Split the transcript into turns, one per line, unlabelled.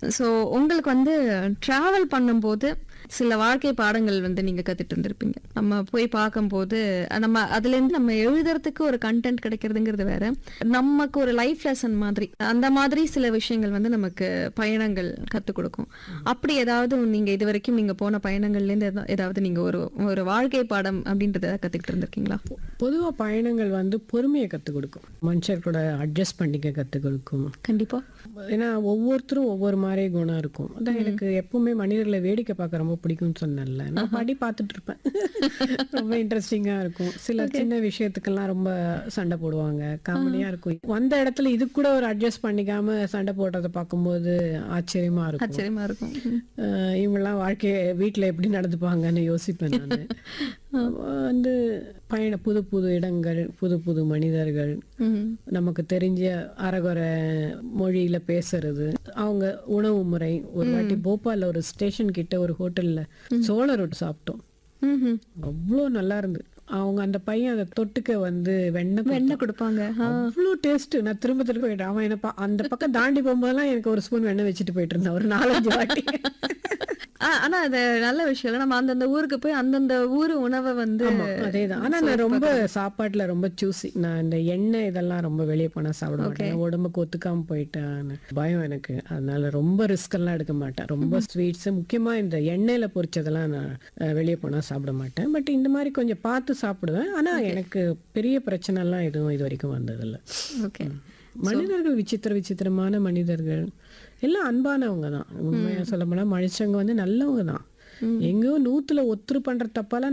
So உங்களுக்கு வந்து travel பண்ணும்போது சில வாழ்க்கை பாடங்கள் வந்து நீங்க கத்துட்டு இருந்திருப்பீங்க நம்ம போய் பார்க்கும்போது அஹ் நம்ம அதுல இருந்து நம்ம எழுதுறதுக்கு ஒரு கண்டென்ட் கிடைக்கிறதுங்கிறது வேற நமக்கு ஒரு லைஃப் லெசன் மாதிரி அந்த மாதிரி சில விஷயங்கள் வந்து நமக்கு பயணங்கள் கத்துக் கொடுக்கும் அப்படி ஏதாவது நீங்க இது வரைக்கும் நீங்க போன பயணங்கள்ல இருந்து எதா- ஏதாவது நீங்க ஒரு ஒரு வாழ்க்கை பாடம் அப்படின்றத கத்துக்கிட்டு இருந்திருக்கீங்களா
பொதுவா பயணங்கள் வந்து பொறுமையை கற்றுக் கொடுக்கும் மனுஷர்களோட அட்ஜஸ்ட் பண்ணிக்க கற்றுக் கொடுக்கும்
கண்டிப்பா
ஏன்னா ஒவ்வொருத்தரும் ஒவ்வொரு மாதிரி குணம் இருக்கும் அதான் எனக்கு எப்பவுமே மனிதர்களை வேடிக்கை பார்க்க ரொம்ப பிடிக்கும்னு சொன்னேன்ல நான் பாடி பார்த்துட்டு இருப்பேன் ரொம்ப இன்ட்ரெஸ்டிங்கா இருக்கும் சில சின்ன விஷயத்துக்கெல்லாம் ரொம்ப சண்டை போடுவாங்க காமெடியா இருக்கும் வந்த இடத்துல இது கூட ஒரு அட்ஜஸ்ட் பண்ணிக்காம சண்டை போடுறத பார்க்கும்போது ஆச்சரியமா இருக்கும்
ஆச்சரியமா இருக்கும் ம்.
அஹ் இவங்கெல்லாம் வாழ்க்கைய வீட்டில் எப்படி நடந்துப்பாங்கன்னு யோசிப்பேன் நான் வந்து பயண புது புது இடங்கள் புது புது மனிதர்கள்
ம்.
நமக்கு தெரிஞ்ச அறகுறை மொழியில பேசுறது அவங்க உணவு முறை ஒரு வாட்டி போபால்ல ஒரு ஸ்டேஷன் கிட்ட ஒரு ஹோட்டல்ல சோள ரொட்டி சாப்பிட்டோம்
ம்ஹும்.
அவ்வளோ நல்லா இருந்து அவங்க அந்த பையன் அதை தொட்டுக்க வந்து வெண்ணெய்
வெண்ணெய் கொடுப்பாங்க ஆ.
அவ்வளோ டேஸ்ட் நான் திரும்ப திரும்ப போயிட்டேன் அவன் என்ன பா- அந்த பக்கம் தாண்டி போகும்போதெல்லாம் எனக்கு ஒரு ஸ்பூன் வெண்ணெய் வச்சுட்டு போயிட்டு இருந்தான் ஒரு நாலஞ்சு வாட்டி
ஆ, ஆனா அது நல்ல விஷயம் இல்ல நம்ம அந்தந்த ஊருக்கு போய் அந்தந்த ஊரு உணவை வந்து
ஆமா அதேதான் ஆனா நான் ரொம்ப சாப்பாட்டுல ரொம்ப சூசி நான் இந்த எண்ணெய் இதெல்லாம் ரொம்ப வெளியே போனா சாப்பிட மாட்டேன் உடம்புக்கு ஒத்துக்காம போயிட்டேன் பயம் எனக்கு அதனால ரொம்ப ரிஸ்க் எல்லாம் எடுக்க மாட்டேன் ரொம்ப ஸ்வீட்ஸ் முக்கியமா இந்த எண்ணெயில பொரிச்சதெல்லாம் நான் அஹ், வெளியே போனா சாப்பிட மாட்டேன் பட் இந்த மாதிரி கொஞ்சம் பார்த்து சாப்பிடுவேன் ஆனா எனக்கு பெரிய பிரச்சனை எல்லாம் எதுவும் இது வரைக்கும் வந்ததில்ல
ஓகே
மனிதர்கள் விசித்திர விசித்திரமான மனிதர்கள் எல்லாம் அன்பானவங்க தான் உண்மையா சொல்ல போனா மனுஷங்க வந்து நல்லவங்க தான் எங்கேயோ நூத்துல ஒத்துரு பண்ற தப்பால